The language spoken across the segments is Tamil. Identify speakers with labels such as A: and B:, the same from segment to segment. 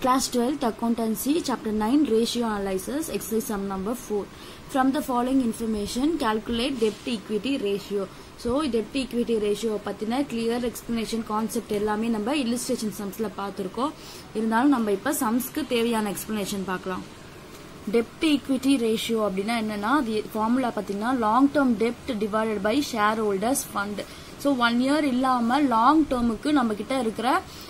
A: Class 12th Accountancy, Chapter 9 Ratio Analysis, Exercise Sum Number 4. From the following information, calculate debt equity ratio. So debt equity ratio பற்றின கிளியர் எக்ஸ்பிளனேஷன் கான்செப்ட் எல்லாமே நம்ம இல்லுஸ்ட்ரேஷன் சம்ஸில் பார்த்துருக்கோம் இருந்தாலும் நம்ம இப்போ சம்ஸ்க்கு தேவையான எக்ஸ்பிளனேஷன் பார்க்கலாம் டெப்ட் ஈக்விட்டி ரேஷியோ அப்படின்னா என்னன்னா அது ஃபார்முலா பார்த்தீங்கன்னா லாங் டேர்ம் டெப்ட் divided by share holders fund so one year இல்லாமல் லாங் டேர்முக்கு நம்ம கிட்ட இருக்கிற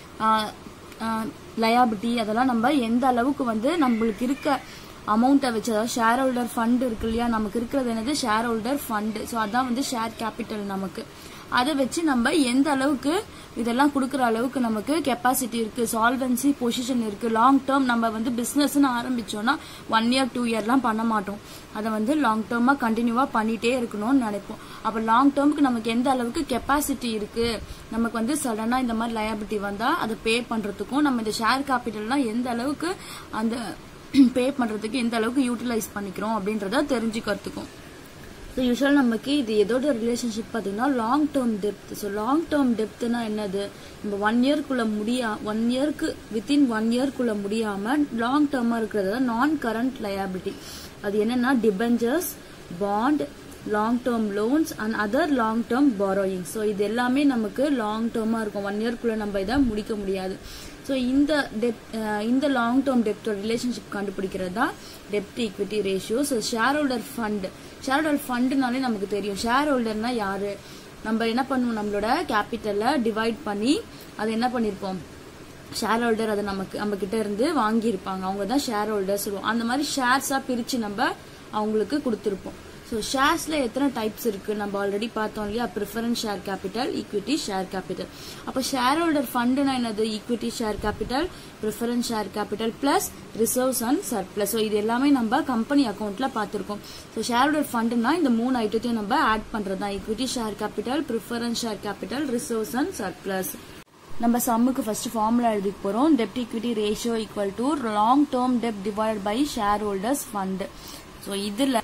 A: லயாபிலிட்டி அதெல்லாம் நம்ம எந்த அளவுக்கு வந்து நம்மளுக்கு இருக்க அமௌண்ட்டை வச்சு அதாவது ஷேர் ஹோல்டர் ஃபண்ட் இருக்கு இல்லையா நமக்கு இருக்கிறது என்னது ஷேர் ஹோல்டர் ஃபண்டு ஸோ அதான் வந்து ஷேர் கேபிட்டல் நமக்கு அதை வச்சு நம்ம எந்த அளவுக்கு இதெல்லாம் கொடுக்குற அளவுக்கு நமக்கு கெப்பாசிட்டி இருக்கு சால்வன்சி பொசிஷன் இருக்கு லாங் டேர்ம் நம்ம வந்து பிசினஸ்னு ஆரம்பிச்சோம்னா ஒன் இயர் டூ இயர்லாம் பண்ண மாட்டோம் அதை வந்து லாங் டேர்மா கண்டினியூவா பண்ணிட்டே இருக்கணும்னு நினைப்போம் அப்ப லாங் டேர்முக்கு நமக்கு எந்த அளவுக்கு கெப்பாசிட்டி இருக்கு நமக்கு வந்து சடனா இந்த மாதிரி லயபிலிட்டி வந்தா அதை பே பண்றதுக்கும் நம்ம இந்த ஷேர் கேபிட்டல்லாம் எந்த அளவுக்கு அந்த பே பண்றதுக்கு எந்த அளவுக்கு யூட்டிலைஸ் பண்ணிக்கிறோம் அப்படின்றத தெரிஞ்சுக்கிறதுக்கும் ஸோ யூஸ்வலாக நமக்கு இது எதோட ரிலேஷன்ஷிப் பார்த்தீங்கன்னா long term depth so long term டெப்த்னா என்னது நம்ம ஒன் இயர்க்குள்ள முடியா ஒன் இயர்க்கு வித்தின் ஒன் இயர்க்குள்ள முடியாமல் லாங் டேர்மாக இருக்கிறது நான் கரண்ட் லயபிலிட்டி அது என்னன்னா debentures bond long term loans and other long term borrowing so இது எல்லாமே நமக்கு லாங் டேர்மாக இருக்கும் ஒன் இயர்க்குள்ள நம்ம இதை முடிக்க முடியாது ஸோ இந்த டெப் இந்த லாங் டேர்ம் டெப்டோட ரிலேஷன்ஷிப் கண்டுபிடிக்கிறது தான் டெப்ட் equity ratio so share holder fund share holder ஃபண்டுனாலே நமக்கு தெரியும் ஷேர் ஹோல்டர்னா யாரு நம்ம என்ன பண்ணுவோம் நம்மளோட கேபிட்டலை டிவைட் பண்ணி அதை என்ன பண்ணியிருப்போம் ஷேர் ஹோல்டர் அதை நமக்கு நம்ம கிட்ட இருந்து வாங்கியிருப்பாங்க அவங்க தான் ஷேர் ஹோல்டர் சொல்லுவோம் அந்த மாதிரி ஷேர்ஸா பிரிச்சு நம்ம அவங்களுக்கு கொடுத்துருப்போம் ஸோ ஷேர்ஸ்ல எத்தனை டைப்ஸ் இருக்கு நம்ம ஆல்ரெடி பார்த்தோம் இல்லையா preference share capital equity share capital அப்போ ஷேர் ஹோல்டர் ஃபண்டுனா என்னது equity share capital preference share capital plus reserves and surplus so இது எல்லாமே நம்ம கம்பெனி அக்கௌண்ட்ல பார்த்துருக்கோம் ஸோ ஷேர் ஹோல்டர் ஃபண்டுனா இந்த மூணு ஐட்டத்தையும் நம்ம ஆட் பண்றது தான் equity share capital preference share capital reserves and surplus நம்ம சம்முக்கு ஃபர்ஸ்ட் ஃபார்முலா எழுதிக்க போறோம் டெப்ட் equity ratio equal to long term dept divide by share holders fund so இதுல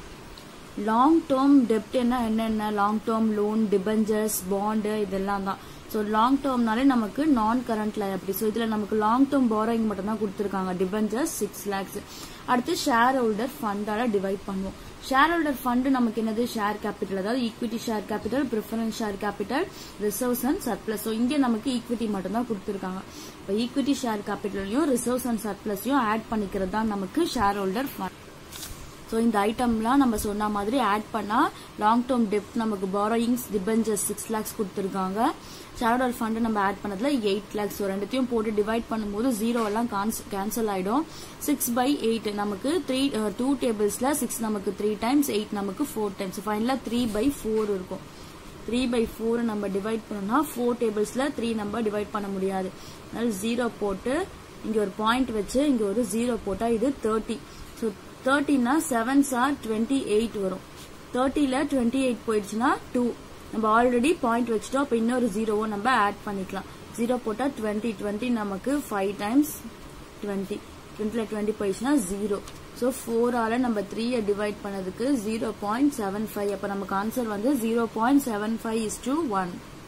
A: லாங் டேர்ம் டெப்ட் என்ன என்னென்ன long term loan debentures bond இதெல்லாம் தான் ஸோ லாங் டேர்ம்னாலே நமக்கு நான் கரண்ட் லயபிலிட்டி ஸோ இதில் நமக்கு லாங் டேர்ம் பாரோயிங் மட்டும் தான் கொடுத்துருக்காங்க டிபெஞ்சர்ஸ் சிக்ஸ் லேக்ஸ் அடுத்து ஷேர் ஹோல்டர் ஃபண்டால டிவைட் பண்ணுவோம் ஷேர் ஹோல்டர் ஃபண்டு நமக்கு என்னது ஷேர் கேபிட்டல் அதாவது equity share capital preference share capital reserves and surplus so இங்கே நமக்கு ஈக்விட்டி மட்டும் தான் கொடுத்துருக்காங்க இப்போ ஈக்விட்டி ஷேர் கேபிட்டலையும் ரிசர்வ்ஸ் அண்ட் சர்ப்ளஸையும் ஆட் பண்ணிக்கிறது தான் நமக்கு ஷேர் ஹோல்டர் ஃபண்ட் ஸோ இந்த ஐட்டம்லாம் நம்ம சொன்ன மாதிரி ஆட் பண்ணால் லாங் டேர்ம் டெப்ட் நமக்கு பாரோயிங்ஸ் டிபெஞ்சர்ஸ் சிக்ஸ் லேக்ஸ் கொடுத்துருக்காங்க ஷேர்டோல் ஃபண்டு நம்ம ஆட் பண்ணதுல எயிட் லேக்ஸ் ஸோ ரெண்டுத்தையும் போட்டு டிவைட் பண்ணும்போது ஜீரோ எல்லாம் கேன்சல் ஆயிடும் சிக்ஸ் பை எயிட் நமக்கு த்ரீ டூ டேபிள்ஸ்ல சிக்ஸ் நமக்கு த்ரீ டைம்ஸ் எயிட் நமக்கு ஃபோர் டைம்ஸ் ஃபைனலாக த்ரீ பை ஃபோர் இருக்கும் த்ரீ பை ஃபோர் நம்ம டிவைட் பண்ணோம்னா ஃபோர் டேபிள்ஸ்ல த்ரீ நம்ம டிவைட் பண்ண முடியாது அதனால ஜீரோ போட்டு இங்க ஒரு பாயிண்ட் வச்சு இங்க ஒரு ஜீரோ போட்டா இது தேர்ட்டி ஸோ தேர்ட்டினா செவன் சார் டுவெண்ட்டி எயிட் வரும் தேர்ட்டியில் டுவெண்ட்டி எயிட் போயிடுச்சுன்னா டூ நம்ம ஆல்ரெடி பாயிண்ட் வச்சுட்டோம் அப்போ இன்னொரு ஜீரோவை நம்ம ஆட் பண்ணிக்கலாம் ஜீரோ போட்டால் டுவெண்ட்டி டுவெண்ட்டி நமக்கு ஃபைவ் டைம்ஸ் டுவெண்ட்டி டுவெண்ட்டியில் டுவெண்ட்டி போயிடுச்சுன்னா ஜீரோ ஸோ ஃபோரால் நம்ம த்ரீயை டிவைட் பண்ணதுக்கு ஜீரோ பாயிண்ட் செவன் ஃபைவ் அப்போ நமக்கு ஆன்சர் வந்து zero point seven five is two one